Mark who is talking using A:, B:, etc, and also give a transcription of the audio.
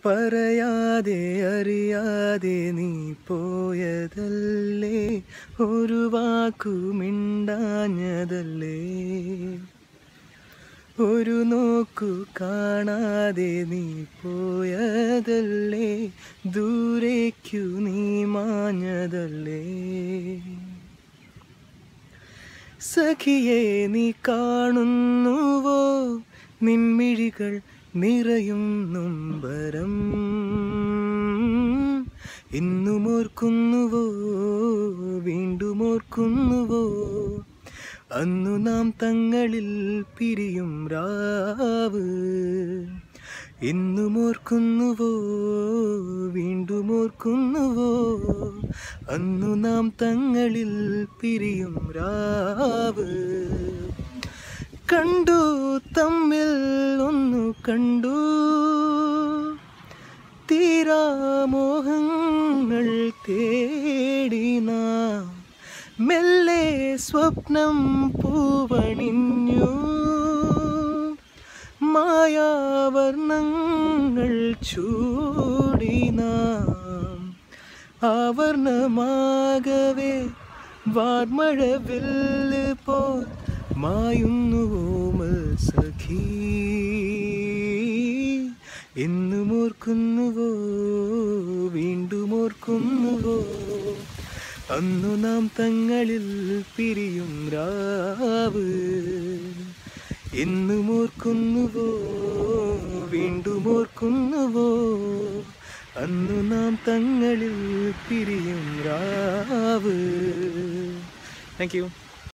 A: പറയാതെ അറിയാതെ നീ പോയതല്ലേ ഒരു വാക്കു മിണ്ടാഞ്ഞതല്ലേ ഒരു നോക്കു കാണാതെ നീ പോയതല്ലേ ദൂരേക്കു നീ മാഞ്ഞതല്ലേ സഖിയെ നീ കാണുന്നുവോ നിൻമിഴികൾ നിറയും നൊമ്പരം ഇന്നും ഓർക്കുന്നുവോ വീണ്ടും ഓർക്കുന്നുവോ അന്നു നാം തങ്ങളിൽ പിരിയും രാവ് ഇന്നും ഓർക്കുന്നുവോ വീണ്ടും ഓർക്കുന്നുവോ അന്നു നാം തങ്ങളിൽ പിരിയും രാവ് കണ്ടു തമ്മിൽ ഒന്നു കണ്ടു തീരാമോഹങ്ങൾ തേടി നാം മെല്ലെ സ്വപ്നം പൂവണിഞ്ഞു മായാവർണ്ണങ്ങൾ ചൂടി നാം ആവർണമാകവേ വാർമഴവില്ല് പോൽ മായുന്നു ഓമൽ സഖീ എന്നും ഓർക്കുന്നുവോ വീണ്ടും ഓർക്കുന്നുവോ അന്നു നാം തങ്ങളിൽ പിരിയും രാവ് എന്നും ഓർക്കുന്നുവോ വീണ്ടും ഓർക്കുന്നുവോ അന്നു നാം തങ്ങളിൽ പിരിയും രാവ് താങ്ക് യു